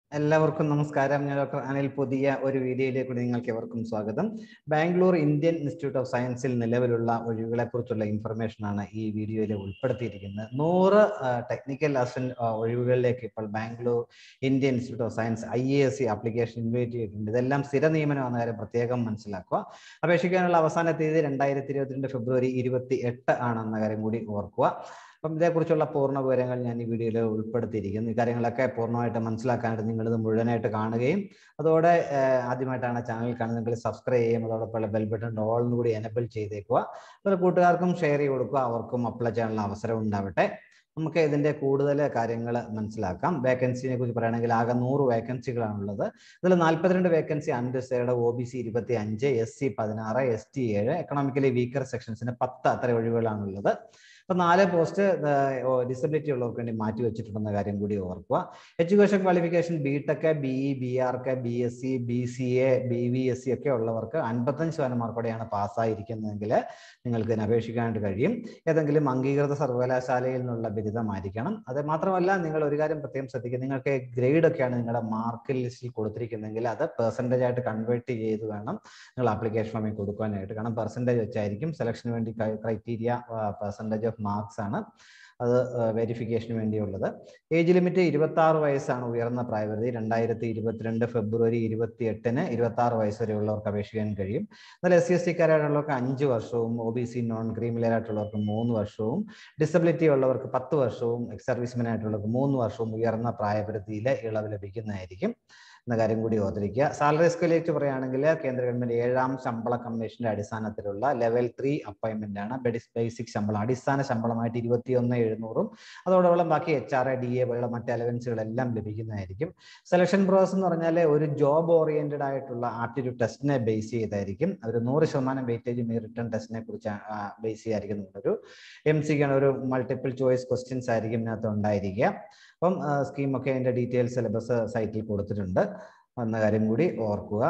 എല്ലാവർക്കും നമസ്കാരം ഞാൻ ഡോക്ടർ അനിൽ പുതിയ ഒരു വീഡിയോയിലേക്ക് നിങ്ങൾക്ക് എവർക്കും സ്വാഗതം ബാംഗ്ലൂർ ഇന്ത്യൻ ഇൻസ്റ്റിറ്റ്യൂട്ട് ഓഫ് സയൻസിൽ നിലവിലുള്ള ഒഴിവുകളെ കുറിച്ചുള്ള ഇൻഫർമേഷൻ ആണ് ഈ വീഡിയോയിൽ ഉൾപ്പെടുത്തിയിരിക്കുന്നത് നൂറ് ടെക്നിക്കൽ അസിസ്റ്റന്റ് ഒഴിവുകളിലേക്ക് ഇപ്പോൾ Bangalore Indian institute of science I A S C application invite ചെയ്തിട്ടുണ്ട് ഇതെല്ലാം സ്ഥിര നിയമനമാണെന്ന കാര്യം പ്രത്യേകം മനസ്സിലാക്കുക അപേക്ഷിക്കാനുള്ള അവസാന തീയതി രണ്ടായിരത്തി ഇരുപത്തിരണ്ട് ഫെബ്രുവരി ഇരുപത്തി എട്ട് ആണെന്ന കാര്യം കൂടി ഓർക്കുക അപ്പം ഇതേക്കുറിച്ചുള്ള പൂർണ്ണ വിവരങ്ങൾ ഞാൻ ഈ വീഡിയോയിൽ ഉൾപ്പെടുത്തിയിരിക്കുന്നു ഈ കാര്യങ്ങളൊക്കെ പൂർണ്ണമായിട്ട് മനസ്സിലാക്കാനായിട്ട് നിങ്ങളിത് മുഴുവനായിട്ട് കാണുകയും അതോടെ ആദ്യമായിട്ടാണ് ചാനൽ കാണുന്നതെങ്കിൽ സബ്സ്ക്രൈബ് ചെയ്യും അതോടൊപ്പം ബെൽ ബട്ടൺ ഓളിനും കൂടി എനബിൾ ചെയ്തേക്കുക അതുപോലെ കൂട്ടുകാർക്കും ഷെയർ ചെയ്ത് കൊടുക്കുക അവർക്കും അപ്ലൈ ചെയ്യാനുള്ള അവസരം ഉണ്ടാവട്ടെ നമുക്ക് ഇതിന്റെ കൂടുതൽ കാര്യങ്ങൾ മനസ്സിലാക്കാം വേക്കൻസിനെ കുറിച്ച് പറയുകയാണെങ്കിൽ ആകെ നൂറ് വേക്കൻസികളാണുള്ളത് ഇതിൽ നാൽപ്പത്തിരണ്ട് vacancy undecided O B C ഇരുപത്തി അഞ്ച് എസ് സി പതിനാറ് എസ് ടി ഏഴ് എക്കണോമിക്കലി വീക്കർ സെക്ഷൻസിന് പത്ത് അത്ര ഒഴിവുകളാണുള്ളത് അപ്പൊ നാല് പോസ്റ്റ് ഡിസബിലിറ്റി ഉള്ളവർക്ക് വേണ്ടി മാറ്റി വെച്ചിട്ടുണ്ടെന്ന കാര്യം കൂടി ഓർക്കുക education qualification B tech B E B arch B S C B C A B V S C ഒക്കെ ഉള്ളവർക്ക് അൻപത്തഞ്ച് ശതമാനം മാർക്കോടെയാണ് പാസ്സായിരിക്കുന്നതെങ്കിൽ നിങ്ങൾക്ക് ഇതിന് അപേക്ഷിക്കാനായിട്ട് കഴിയും ഏതെങ്കിലും അംഗീകൃത സർവകലാശാലയിൽ നിന്നുള്ള ബിരുദമായിരിക്കണം അത് മാത്രമല്ല നിങ്ങൾ ഒരു കാര്യം പ്രത്യേകം ശ്രദ്ധിക്കുക നിങ്ങൾക്ക് ഗ്രേഡ് ഒക്കെയാണ് നിങ്ങളുടെ മാർക്ക് ലിസ്റ്റിൽ കൊടുത്തിരിക്കുന്നതെങ്കിൽ അത് പെർസെൻറ്റേജ് ആയിട്ട് കൺവേർട്ട് ചെയ്ത് വേണം നിങ്ങൾ ആപ്ലിക്കേഷൻ ഫോമിൽ കൊടുക്കാനായിട്ട് കാരണം പെർസെൻറ്റേജ് വെച്ചായിരിക്കും സെലക്ഷന് വേണ്ടി ക്രൈറ്റീരിയ പെർസെൻറ്റേജ് ഓഫ് മാർക്സ് ആണ് അത് വെരിഫിക്കേഷന് വേണ്ടിയുള്ളത് ഏജ് ലിമിറ്റ് ഇരുപത്തി ആറ് വയസ്സാണ് ഉയർന്ന പ്രായപരിധി രണ്ടായിരത്തി ഇരുപത്തിരണ്ട് ഫെബ്രുവരി ഇരുപത്തി എട്ടിന് ഇരുപത്തി ആറ് വയസ്സ് വരെയുള്ളവർക്ക് അപേക്ഷിക്കാൻ കഴിയും എന്നാൽ എസ് സി എസ് ടിക്കാരായിട്ടുള്ളവർക്ക് അഞ്ച് വർഷവും O B C non creamy layer ആയിട്ടുള്ളവർക്ക് മൂന്ന് വർഷവും ഡിസബിലിറ്റി ഉള്ളവർക്ക് പത്ത് വർഷവും എക്സ് സർവീസ്മെൻ ആയിട്ടുള്ളവർക്ക് മൂന്ന് വർഷവും ഉയർന്ന പ്രായപരിധിയിൽ ഇളവ് ലഭിക്കുന്നതായിരിക്കും എന്ന കാര്യം കൂടി ഓർത്തിരിക്കുക സാലറി സ്കെയിലേക്ക് പറയുകയാണെങ്കിൽ കേന്ദ്ര ഗവൺമെന്റ് ഏഴാം ശമ്പള കമ്മീഷന്റെ അടിസ്ഥാനത്തിലുള്ള ലെവൽ ത്രീ അപ്പോയിന്റ്മെന്റ് ആണ് ബേസിക് ശമ്പളം അടിസ്ഥാന ശമ്പളമായിട്ട് ഇരുപത്തിയൊന്ന് എഴുന്നൂറും അതോടൊപ്പം ബാക്കി H R A D A പോലുള്ള മറ്റ് അലവൻസുകളെല്ലാം ലഭിക്കുന്നതായിരിക്കും സെലക്ഷൻ പ്രോസസ് എന്ന് പറഞ്ഞാൽ ഒരു ജോബ് ഓറിയന്റഡ് ആയിട്ടുള്ള ആപ്റ്റിറ്റ്യൂഡ് ടെസ്റ്റിനെ ബേസ് ചെയ്തായിരിക്കും ഒരു നൂറ് ശതമാനം വെയിറ്റേജ് ഈ റിട്ടേൺ ടെസ്റ്റിനെ കുറിച്ച് ബേസ് ചെയ്യായിരിക്കും ഒരു എം സിക്കാണ് ഒരു മൾട്ടിപ്പിൾ ചോയ്സ് ക്വസ്റ്റ്യൻസ് ആയിരിക്കും ഇതിനകത്ത് ഉണ്ടായിരിക്കുക അപ്പം സ്കീമൊക്കെ അതിൻ്റെ ഡീറ്റെയിൽസ് സിലബസ് സൈറ്റിൽ കൊടുത്തിട്ടുണ്ട് എന്ന കാര്യം കൂടി ഓർക്കുക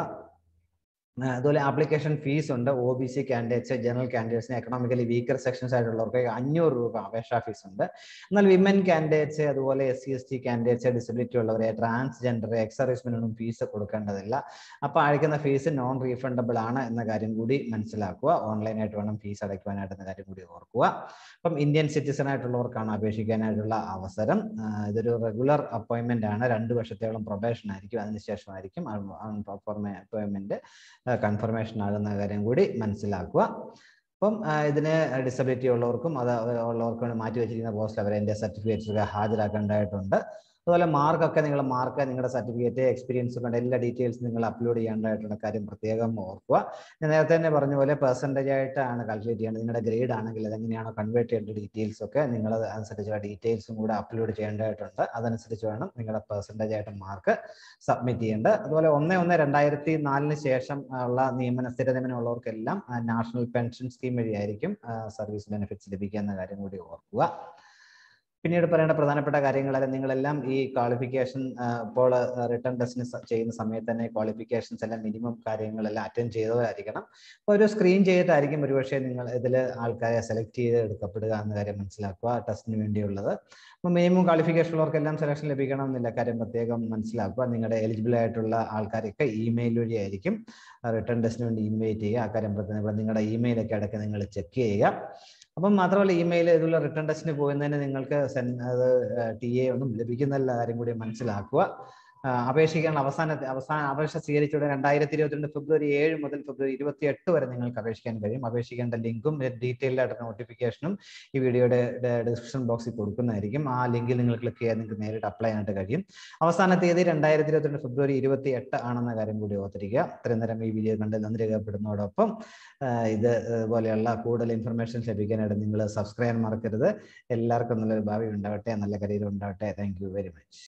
അതുപോലെ ആപ്ലിക്കേഷൻ ഫീസ് ഉണ്ട് O B C candidates general കാൻഡിഡേറ്റ്സിന് എക്കണോമിക്കലി വീക്കർ സെക്ഷൻസ് ആയിട്ടുള്ളവർക്ക് അഞ്ഞൂറ് രൂപ അപേക്ഷാ ഫീസ് ഉണ്ട് എന്നാൽ വിമൻ കാൻഡിഡേറ്റ്സ് അതുപോലെ S C S T candidates disability ഉള്ളവരെ ട്രാൻസ്ജെൻഡർ എക്സർവീസ്മെന്റിനും ഫീസ് കൊടുക്കേണ്ടതില്ല അപ്പോൾ അയക്കുന്ന ഫീസ് നോൺ റീഫണ്ടബിൾ ആണ് എന്ന കാര്യം കൂടി മനസ്സിലാക്കുക ഓൺലൈനായിട്ട് വേണം ഫീസ് അടയ്ക്കുവാനായിട്ട് എന്ന കാര്യം കൂടി ഓർക്കുക അപ്പം ഇന്ത്യൻ സിറ്റിസൺ ആയിട്ടുള്ളവർക്കാണ് അപേക്ഷിക്കാനായിട്ടുള്ള അവസരം ഇതൊരു റെഗുലർ അപ്പോയിന്റ്മെന്റ് ആണ് രണ്ട് വർഷത്തോളം പ്രൊബേഷൻ ആയിരിക്കും അതിനുശേഷമായിരിക്കും അപ്പോയിന്റ്മെന്റ് കൺഫർമേഷൻ ആകുന്ന കാര്യം കൂടി മനസ്സിലാക്കുക അപ്പം ഇതിന് ഡിസബിലിറ്റി ഉള്ളവർക്കും അത് ഉള്ളവർക്കും മാറ്റി വെച്ചിരിക്കുന്ന പോസ്റ്റ് അവർ എൻ്റെ സർട്ടിഫിക്കറ്റ്സ് ഒക്കെ ഹാജരാക്കേണ്ടതായിട്ടുണ്ട് അതുപോലെ മാർക്കൊക്കെ നിങ്ങൾ മാർക്ക് നിങ്ങളുടെ സർട്ടിഫിക്കറ്റ് എക്സ്പീരിയൻസ് കൊണ്ട് എല്ലാ ഡീറ്റെയിൽസ് നിങ്ങൾ അപ്ലോഡ് ചെയ്യേണ്ടതായിട്ടുള്ള കാര്യം പ്രത്യേകം ഓർക്കുക ഞാൻ നേരത്തെ തന്നെ പറഞ്ഞ പോലെ പെർസെൻറ്റേജ് ആയിട്ടാണ് കാൽക്കുലേറ്റ് ചെയ്യേണ്ടത് നിങ്ങളുടെ ഗ്രേഡ് ആണെങ്കിൽ അതെങ്ങനെയാണോ കൺവേർട്ട് ചെയ്യേണ്ട ഡീറ്റെയിൽസ് ഒക്കെ നിങ്ങൾ അനുസരിച്ചുള്ള ഡീറ്റെയിൽസും കൂടെ അപ്ലോഡ് ചെയ്യേണ്ടതായിട്ടുണ്ട് അതനുസരിച്ച് വേണം നിങ്ങളുടെ പെർസെൻറ്റേജ് ആയിട്ട് മാർക്ക് സബ്മിറ്റ് ചെയ്യേണ്ടത് അതുപോലെ ഒന്ന് ഒന്ന് രണ്ടായിരത്തി നാലിന് ശേഷം ഉള്ള നിയമന സ്ഥിര നിയമനം ഉള്ളവർക്കെല്ലാം നാഷണൽ പെൻഷൻ സ്കീം വഴിയായിരിക്കും സർവീസ് ബെനിഫിറ്റ്സ് ലഭിക്കുക എന്ന കാര്യം കൂടി ഓർക്കുക പിന്നീട് പറയേണ്ട പ്രധാനപ്പെട്ട കാര്യങ്ങൾ നിങ്ങളെല്ലാം ഈ ക്വാളിഫിക്കേഷൻ ഇപ്പോൾ റിട്ടേൺ ടെസ്റ്റിന് ചെയ്യുന്ന സമയത്ത് തന്നെ ക്വാളിഫിക്കേഷൻസ് എല്ലാം മിനിമം കാര്യങ്ങളെല്ലാം അറ്റൻഡ് ചെയ്തവരായിരിക്കണം അപ്പോൾ ഒരു സ്ക്രീൻ ചെയ്തിട്ടായിരിക്കും ഒരുപക്ഷെ നിങ്ങൾ ഇതിൽ ആൾക്കാരെ സെലക്ട് ചെയ്ത് എടുക്കപ്പെടുക എന്ന കാര്യം മനസ്സിലാക്കുക ടെസ്റ്റിന് വേണ്ടിയുള്ളത് അപ്പോൾ മിനിമം ക്വാളിഫിക്കേഷൻ ഉള്ളവർക്കെല്ലാം സെലക്ഷൻ ലഭിക്കണം എന്നില്ല കാര്യം പ്രത്യേകം മനസ്സിലാക്കുക നിങ്ങളുടെ എലിജിബിൾ ആയിട്ടുള്ള ആൾക്കാരൊക്കെ ഇമെയിൽ വഴിയായിരിക്കും റിട്ടേൺ ടെസ്റ്റിന് വേണ്ടി ഇൻവൈറ്റ് ചെയ്യുക ആ കാര്യം പ്രത്യേകം നിങ്ങളുടെ ഇമെയിലൊക്കെ ഇടയ്ക്ക് നിങ്ങൾ ചെക്ക് ചെയ്യുക അപ്പം മാത്രമല്ല ഇമെയിൽ ഇതുള്ള റിട്ടേൺ ടെസ്റ്റിന് പോകുന്നതിന് നിങ്ങൾക്ക് അത് ടി എ ഒന്നും ലഭിക്കുന്നില്ല കാര്യം കൂടി മനസ്സിലാക്കുക അപേക്ഷിക്കാൻ അവസാന അവസാന അപേക്ഷ സ്വീകരിച്ചുകൊണ്ട് രണ്ടായിരത്തി ഇരുപത്തിരണ്ട് ഫെബ്രുവരി ഏഴ് മുതൽ ഫെബ്രുവരി ഇരുപത്തി എട്ട് വരെ നിങ്ങൾക്ക് അപേക്ഷിക്കാൻ കഴിയും അപേക്ഷിക്കേണ്ട ലിങ്കും ഡീറ്റെയിൽഡ് ആയിട്ട് നോട്ടിഫിക്കേഷനും ഈ വീഡിയോയുടെ ഡിസ്ക്രിപ്ഷൻ ബോക്സിൽ കൊടുക്കുന്നതായിരിക്കും ആ ലിങ്കിൽ നിങ്ങൾ ക്ലിക്ക് ചെയ്യാൻ നിങ്ങൾക്ക് നേരിട്ട് അപ്ലൈ ചെയ്യാനായിട്ട് കഴിയും അവസാന തീയതി രണ്ടായിരത്തി ഇരുപത്തിരണ്ട് ഫെബ്രുവരി ഇരുപത്തി എട്ട് ആണെന്ന കാര്യം കൂടി ഓർത്തിരിക്കുക ഇത്രയും നേരം ഈ വീഡിയോ കണ്ട് നന്ദി രേഖപ്പെടുന്നതോടൊപ്പം ഇത് പോലെയുള്ള കൂടുതൽ ഇൻഫർമേഷൻ ലഭിക്കാനായിട്ട് നിങ്ങൾ സബ്സ്ക്രൈബ് മറക്കരുത് എല്ലാവർക്കും നല്ലൊരു ഭാവി ഉണ്ടാവട്ടെ നല്ല കരിയർ ഉണ്ടാവട്ടെ താങ്ക് യു വെരി മച്ച്